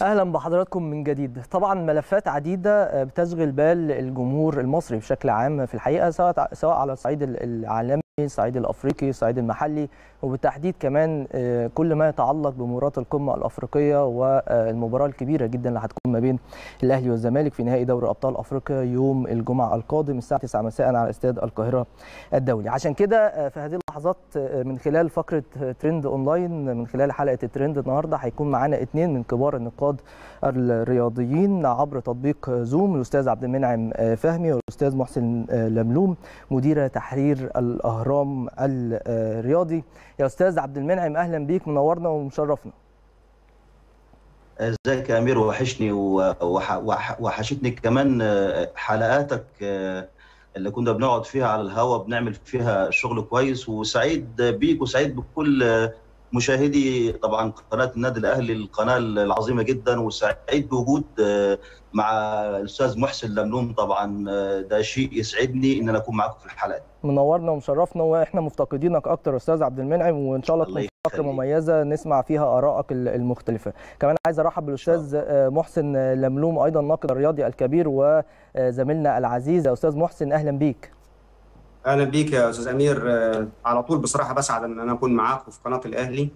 اهلا بحضراتكم من جديد طبعا ملفات عديده بتشغل بال الجمهور المصري بشكل عام في الحقيقه سواء سواء على الصعيد العالمي الصعيد الافريقي الصعيد المحلي وبالتحديد كمان كل ما يتعلق بمباراه القمه الافريقيه والمباراه الكبيره جدا اللي هتكون ما بين الاهلي والزمالك في نهائي دوري ابطال افريقيا يوم الجمعه القادم الساعه 9 مساء على استاد القاهره الدولي عشان كده في هذه اللحظات من خلال فقره ترند اونلاين من خلال حلقه الترند النهارده هيكون معانا اثنين من كبار النقاد الرياضيين عبر تطبيق زوم الاستاذ عبد المنعم فهمي والاستاذ محسن لملوم مدير تحرير الاهرام الرياضي يا استاذ عبد المنعم اهلا بيك منورنا ومشرفنا ازيك يا امير وحشني وحشتني كمان حلقاتك اللي كنا بنقعد فيها على الهوا بنعمل فيها شغل كويس وسعيد بيك وسعيد بكل مشاهدي طبعا قناه النادي الاهلي القناه العظيمه جدا وسعيد بوجود مع الاستاذ محسن لملوم طبعا ده شيء يسعدني ان انا اكون معاكم في الحلقه دي. منورنا ومشرفنا واحنا مفتقدينك اكتر استاذ عبد المنعم وان شاء الله تكون فقره مميزه نسمع فيها ارائك المختلفه كمان عايز ارحب بالاستاذ محسن لملوم ايضا الناقد الرياضي الكبير وزميلنا العزيز يا استاذ محسن اهلا بيك اهلا بيك يا استاذ امير على طول بصراحه بسعد ان انا اكون معاكم في قناه الاهلي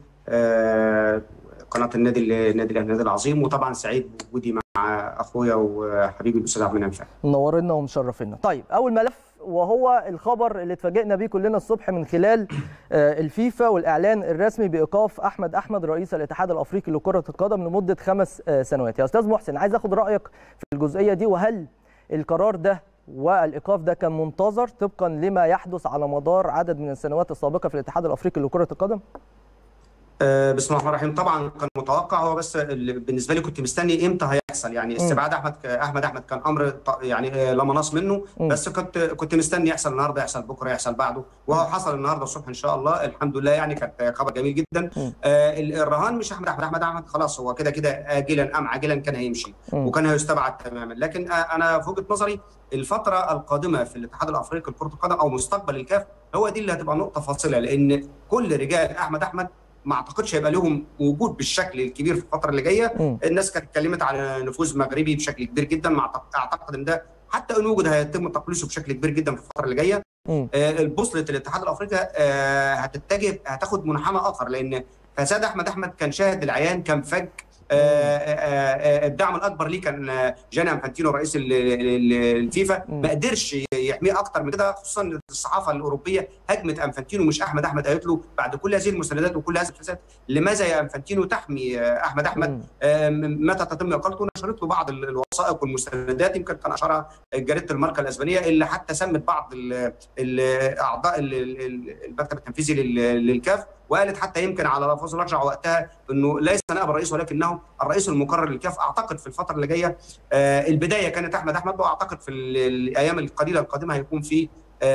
قناه النادي النادي الاهلي النادي العظيم وطبعا سعيد بوجودي مع اخويا وحبيبي الاستاذ عبد المنعم فهمي منورنا ومشرفينا طيب اول ملف وهو الخبر اللي اتفاجئنا بيه كلنا الصبح من خلال الفيفا والاعلان الرسمي بايقاف احمد احمد رئيس الاتحاد الافريقي لكره القدم لمده خمس سنوات يا استاذ محسن عايز اخد رايك في الجزئيه دي وهل القرار ده والايقاف ده كان منتظر طبقا لما يحدث على مدار عدد من السنوات السابقه في الاتحاد الافريقي لكره القدم؟ بسم الله الرحمن الرحيم طبعا كان متوقع هو بس بالنسبه لي كنت مستني امتى هيحصل يعني استبعاد احمد احمد احمد كان امر يعني لا مناص منه بس كنت كنت مستني يحصل النهارده يحصل بكره يحصل بعده وهو حصل النهارده الصبح ان شاء الله الحمد لله يعني كانت خبر جميل جدا آه الرهان مش احمد احمد احمد احمد خلاص هو كده كده اجلا ام عاجلا كان هيمشي وكان هيستبعد تماما لكن انا في وجهه نظري الفتره القادمه في الاتحاد الافريقي لكره القدم او مستقبل الكاف هو دي اللي هتبقى نقطه فاصله لان كل رجال احمد احمد ما اعتقدش هيبقى لهم وجود بالشكل الكبير في الفتره اللي جايه م. الناس كانت اتكلمت على نفوذ مغربي بشكل كبير جدا ما اعتقد ان ده حتى ان وجد هيتم تقليصه بشكل كبير جدا في الفتره اللي جايه آه البوصله الاتحاد الافريقي آه هتتجه هتاخد منحنى اخر لان فساد احمد احمد كان شاهد العيان كان فج آه الدعم الاكبر ليه كان جاني انفانتينو رئيس الفيفا ما قدرش يحميه اكتر من كده خصوصا الصحافه الاوروبيه هجمت انفانتينو مش احمد احمد قالت له بعد كل هذه المساندات وكل هذه الفساد لماذا يا انفانتينو تحمي احمد احمد متى تتم اقالته نشرت له بعض الوثائق والمستندات يمكن كان اشارها جريده الماركه الاسبانيه اللي حتى سمت بعض الاعضاء المكتب التنفيذي للكاف وقالت حتى يمكن على لفظ رجع وقتها انه ليس نائب الرئيس ولكنه الرئيس المقرر للكاف اعتقد في الفتره اللي جايه آه البدايه كانت احمد احمد واعتقد في الايام القليله القادمه هيكون في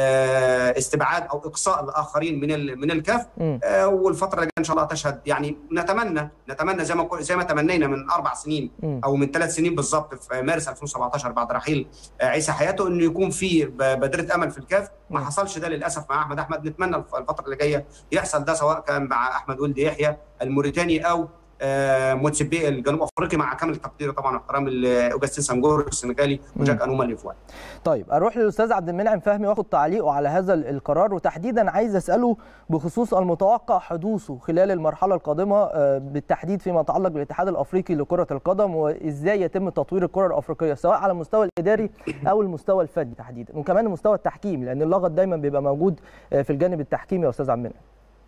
آه استبعاد او اقصاء الاخرين من من الكاف آه والفتره اللي جايه ان شاء الله تشهد يعني نتمنى نتمنى زي ما زي ما تمنينا من اربع سنين او من ثلاث سنين بالظبط في مارس 2017 بعد رحيل عيسى حياته انه يكون في بادره امل في الكاف ما حصلش ده للاسف مع احمد احمد نتمنى الفتره اللي جايه يحصل ده سواء كان مع احمد ولد يحيى الموريتاني او آه موتسيبي الجنوب افريقي مع كامل التقدير طبعا واحترام اوجستين سانجور السنغالي وجاك انوما الافواني. طيب اروح للاستاذ عبد المنعم فهمي واخد تعليقه على هذا القرار وتحديدا عايز اساله بخصوص المتوقع حدوثه خلال المرحله القادمه آه بالتحديد فيما يتعلق بالاتحاد الافريقي لكره القدم وازاي يتم تطوير الكره الافريقيه سواء على المستوى الاداري او المستوى الفني تحديدا وكمان المستوى التحكيمي لان اللغط دايما بيبقى موجود في الجانب التحكيمي يا استاذ عبد المنعم.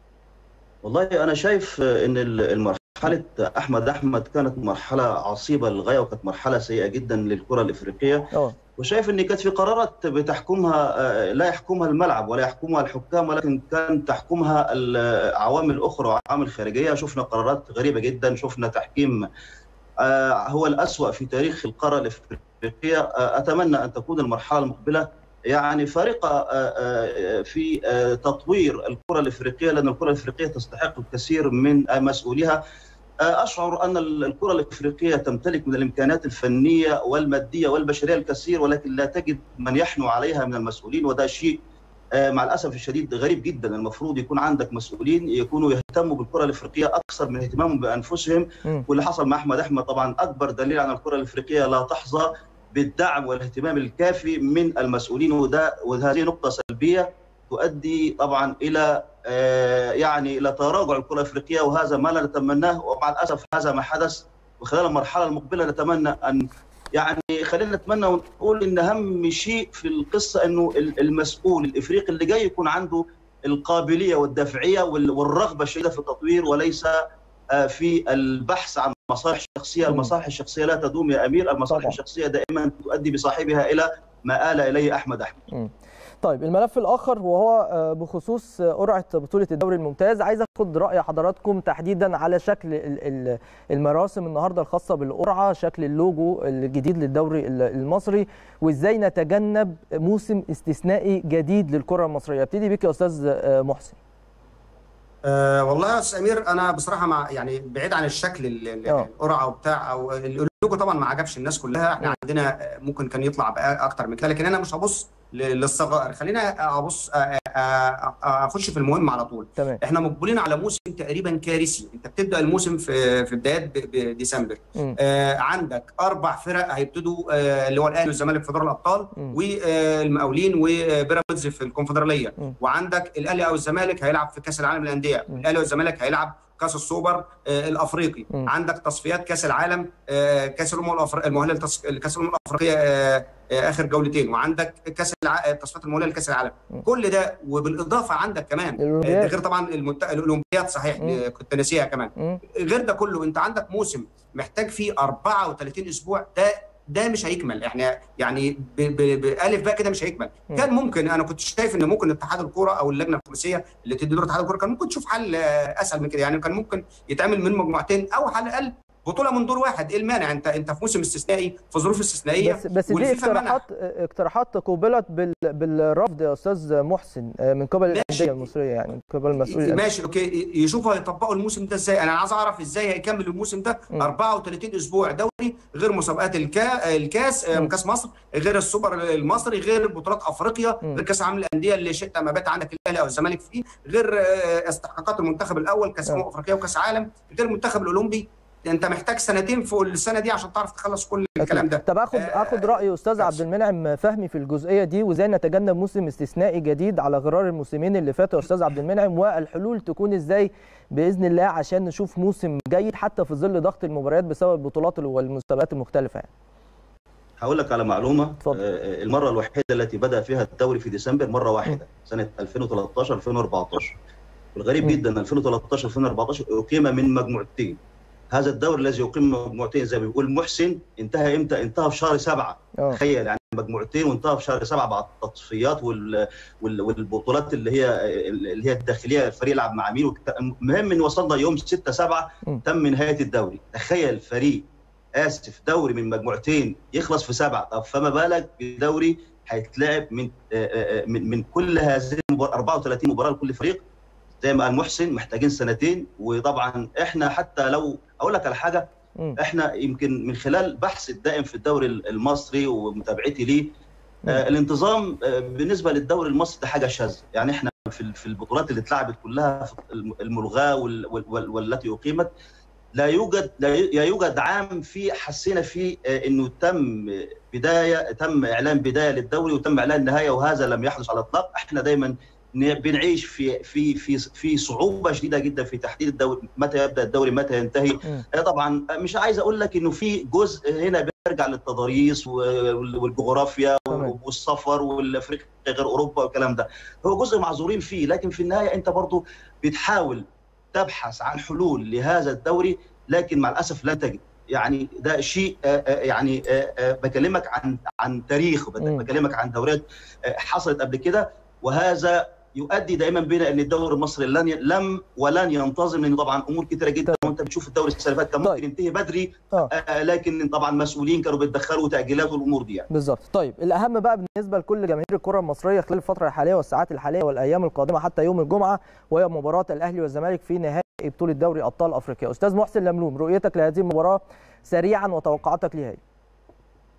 والله انا شايف ان المرحله مرحلة أحمد أحمد كانت مرحلة عصيبة للغاية وكانت مرحلة سيئة جدا للكرة الإفريقية أوه. وشايف أن كانت في قرارات بتحكمها لا يحكمها الملعب ولا يحكمها الحكام ولكن كان تحكمها عوامل أخرى وعوامل خارجية شفنا قرارات غريبة جدا شفنا تحكيم هو الأسوأ في تاريخ القارة الإفريقية أتمنى أن تكون المرحلة المقبلة يعني فارقه في تطوير الكره الافريقيه لان الكره الافريقيه تستحق الكثير من مسؤوليها اشعر ان الكره الافريقيه تمتلك من الامكانيات الفنيه والماديه والبشريه الكثير ولكن لا تجد من يحنو عليها من المسؤولين وده شيء مع الاسف الشديد غريب جدا المفروض يكون عندك مسؤولين يكونوا يهتموا بالكره الافريقيه اكثر من اهتمامهم بانفسهم م. واللي حصل مع احمد احمد طبعا اكبر دليل على الكره الافريقيه لا تحظى بالدعم والاهتمام الكافي من المسؤولين وده وهذه نقطه سلبيه تؤدي طبعا الى يعني الى تراجع الكره الافريقيه وهذا ما لا نتمناه ومع الاسف هذا ما حدث وخلال المرحله المقبله نتمنى ان يعني خلينا نتمنى ونقول ان اهم شيء في القصه انه المسؤول الافريقي اللي جاي يكون عنده القابليه والدافعيه والرغبه الشديده في التطوير وليس في البحث عن مصالح شخصيه، المصالح الشخصيه لا تدوم يا امير، المصالح الشخصيه دائما تؤدي بصاحبها الى ما آل اليه احمد احمد. طيب الملف الاخر وهو بخصوص قرعه بطوله الدوري الممتاز عايز اخد راي حضراتكم تحديدا على شكل المراسم النهارده الخاصه بالقرعه شكل اللوجو الجديد للدوري المصري وازاي نتجنب موسم استثنائي جديد للكره المصريه ابتدي بك يا استاذ محسن أه والله يا استاذ امير انا بصراحه مع يعني بعيد عن الشكل القرعه وبتاع او اللوجو طبعا ما عجبش الناس كلها احنا عندنا ممكن كان يطلع اكتر من كده لكن انا مش هبص للصغائر خلينا ابص اخش في المهم على طول تمام. احنا مقبلين على موسم تقريبا كارثي انت بتبدا الموسم في في بدايات ديسمبر آه عندك اربع فرق هيبتدوا آه اللي هو الاهلي والزمالك في دوري الابطال والمقاولين وبيراميدز في الكونفدراليه م. وعندك الاهلي او الزمالك هيلعب في كاس العالم للانديه الاهلي والزمالك هيلعب كاس السوبر آه الافريقي م. عندك تصفيات كاس العالم آه كاس الامم الافريقيه المؤهله لكاس الامم الافريقيه آه اخر جولتين وعندك كاس الع... التصفيات المؤهله لكاس العالم م. كل ده وبالاضافه عندك كمان ده غير طبعا المت... الاولمبياد صحيح م. كنت ناسيها كمان م. غير ده كله انت عندك موسم محتاج فيه 34 اسبوع ده ده مش هيكمل احنا يعني بالف بقى كده مش هيكمل م. كان ممكن انا كنت شايف ان ممكن اتحاد الكوره او اللجنه الخماسيه اللي تدي دور اتحاد الكوره كان ممكن تشوف حل اسهل من كده يعني كان ممكن يتعمل من مجموعتين او على الاقل بطوله من دور واحد ايه المانع انت انت في موسم استثنائي في ظروف استثنائيه بس بس دي اقتراحات اقتراحات قوبلت بال بالرفض يا استاذ محسن من قبل الانديه المصريه يعني من قبل المسؤولين ماشي اوكي يشوفوا هيطبقوا الموسم ده ازاي انا عايز اعرف ازاي هيكمل الموسم ده م. 34 اسبوع دوري غير مسابقات الكا... الكاس م. كاس مصر غير السوبر المصري غير بطولات افريقيا م. غير كاس العالم للانديه اللي شئت ما بات عندك الاهلي او الزمالك فيه غير استحقاقات المنتخب الاول كاس امم افريقيا وكاس عالم غير المنتخب الاولمبي انت محتاج سنتين فوق السنه دي عشان تعرف تخلص كل الكلام ده طب اخد اخد راي استاذ عبد المنعم فهمي في الجزئيه دي وازاي نتجنب موسم استثنائي جديد على غرار الموسمين اللي فاتوا يا استاذ عبد المنعم والحلول تكون ازاي باذن الله عشان نشوف موسم جيد حتى في ظل ضغط المباريات بسبب البطولات والمسابقات المختلفه يعني. هقول لك على معلومه فضل. المره الوحيده التي بدا فيها الدوري في ديسمبر مره واحده سنه 2013 2014 والغريب م. جدا 2013 2014 اقيم من مجموعتين هذا الدوري الذي يقيم مجموعتين زي ما بيقول محسن انتهى امتى؟ انتهى في شهر سبعه تخيل يعني مجموعتين وانتهى في شهر سبعه بعد التصفيات وال... وال... والبطولات اللي هي اللي هي الداخليه الفريق يلعب مع مين المهم ان وصلنا يوم 6 7 تم نهايه الدوري تخيل فريق اسف دوري من مجموعتين يخلص في سبعه طب فما بالك بدوري هيتلعب من من من كل هذه المباراه 34 مباراه لكل فريق زي ما قال محسن محتاجين سنتين وطبعا احنا حتى لو اقول لك على حاجه م. احنا يمكن من خلال بحث الدائم في الدوري المصري ومتابعتي ليه آه الانتظام آه بالنسبه للدوري المصري ده حاجه شاذه يعني احنا في في البطولات اللي اتلعبت كلها الملغاه والتي اقيمت لا يوجد لا يوجد عام في حسينا فيه انه تم بدايه تم اعلان بدايه للدوري وتم اعلان نهايه وهذا لم يحدث على الاطلاق احنا دايما بنعيش في في في في صعوبه شديده جدا في تحديد الدوري متى يبدا الدوري متى ينتهي م. طبعا مش عايز اقول لك انه في جزء هنا بيرجع للتضاريس والجغرافيا والسفر والافريقيا غير اوروبا والكلام ده هو جزء معذورين فيه لكن في النهايه انت برضو بتحاول تبحث عن حلول لهذا الدوري لكن مع الاسف لن تجد يعني ده شيء يعني بكلمك عن عن تاريخ بكلمك عن دوريات حصلت قبل كده وهذا يؤدي دائما بنا ان الدوري المصري لن ي... لم ولن ينتظم لان طبعا امور كثيره جدا طيب. وانت بتشوف الدوري السنه اللي فاتت كان ممكن ينتهي بدري آه لكن طبعا مسؤولين كانوا بيتدخلوا تاجيلات والامور دي يعني. بالظبط طيب الاهم بقى بالنسبه لكل جماهير الكره المصريه خلال الفتره الحاليه والساعات الحاليه والايام القادمه حتى يوم الجمعه وهي مباراه الاهلي والزمالك في نهائي بطوله دوري ابطال افريقيا استاذ محسن لملوم رؤيتك لهذه المباراه سريعا وتوقعاتك ليها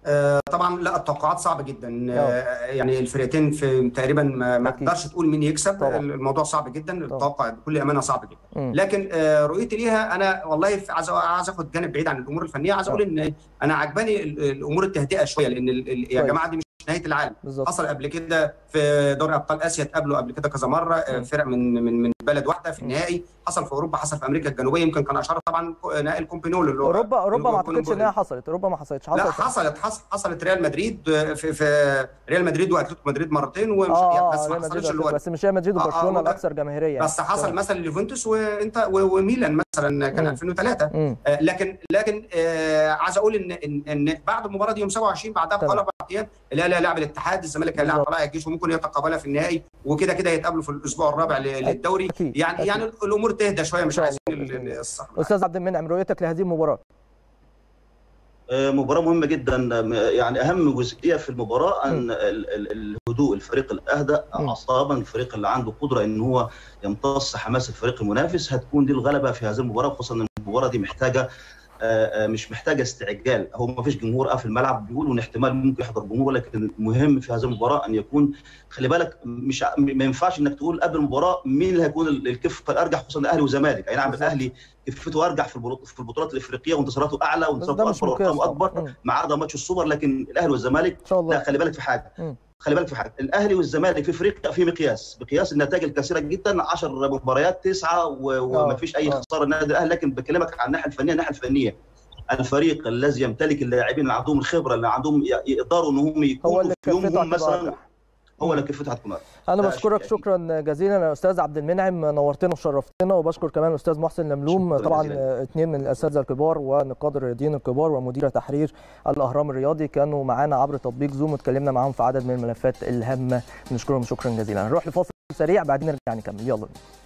طبعا لا التوقعات صعبه جدا يعني الفرقتين في تقريبا ما تقدرش تقول مين يكسب طبعا. الموضوع صعب جدا التوقع بكل امانه صعب جدا م. لكن رؤيتي ليها انا والله عايز عايز اخد جانب بعيد عن الامور الفنيه عايز اقول ان انا عجباني الامور التهدئه شويه لان يا جماعه دي مش نهايه العالم بالزبط. حصل قبل كده في دوري ابطال اسيا اتقابلوا قبل كده كذا مره م. فرق من من من بلد واحده في النهائي حصل في اوروبا حصل في امريكا الجنوبيه يمكن كان اشهر طبعا نهائي الكومبينول اللي اوروبا اوروبا ما اعتقدش انها حصلت اوروبا ما حصلتش حصلت لا حصلت حصلت, حصلت ريال مدريد في, في ريال مدريد واتلتيكو مدريد مرتين ومش آه بس ما حصلتش اللي بس مش ريال مدريد وبرشلونه آه الاكثر جماهيريه يعني. بس حصل مثلا اليوفنتوس وانت وميلان مثلا كان 2003 آه لكن لكن آه عايز اقول ان ان, إن بعد المباراه دي يوم 27 بعدها باربع ايام الاهلي هيلاعب الاتحاد الزمالك هيلاعب طلائع الجيش وممكن يتقابلها في النهائي وكده كده يتقابلوا في الاسبوع الرابع للدوري أكيد. يعني أكيد. يعني الامور تهدى شويه مش عايزين الصح استاذ عبد المنعم رؤيتك لهذه المباراه مباراة مهمة جدا يعني أهم جزئية في المباراة أن الهدوء الفريق الأهدأ أعصابا الفريق اللي عنده قدرة أن هو يمتص حماس الفريق المنافس هتكون دي الغلبة في هذه المباراة خصوصا أن المباراة دي محتاجة مش محتاجه استعجال هو ما فيش جمهور في الملعب بيقولوا ان احتمال ممكن يحضر جمهور ولكن المهم في هذه المباراه ان يكون خلي بالك مش ما ينفعش انك تقول قبل المباراه مين اللي هيكون الكفه الارجح خصوصا الاهلي والزمالك اي نعم الاهلي كفته ارجح في البطولات في البطولات الافريقيه وانتصاراته اعلى وانتصاراته اكبر وارقامه اكبر ما عدا ماتش السوبر لكن الاهلي والزمالك لا خلي بالك في حاجه م. خلي بالك في حاجه الاهلي والزمالك في افريقيا في مقياس بقياس النتائج الكثيره جدا 10 مباريات تسعه وما فيش اي خساره النادي الاهلي لكن بكلمك عن الناحيه الفنيه الناحيه الفنيه الفريق الذي يمتلك اللاعبين اللي عندهم الخبره اللي عندهم يقدروا ان هم يكونوا في يومهم مثلا هو اللي كفتها هتكون انا بشكرك شكرا جزيلا يا استاذ عبد المنعم نورتنا وشرفتنا وبشكر كمان الاستاذ محسن لملوم طبعا اثنين من الاساتذه الكبار ونقاد الرياضيين الكبار ومدير تحرير الاهرام الرياضي كانوا معانا عبر تطبيق زوم واتكلمنا معاهم في عدد من الملفات الهامه بنشكرهم شكرا جزيلا نروح لفاصل سريع بعدين نرجع نكمل يلا بينا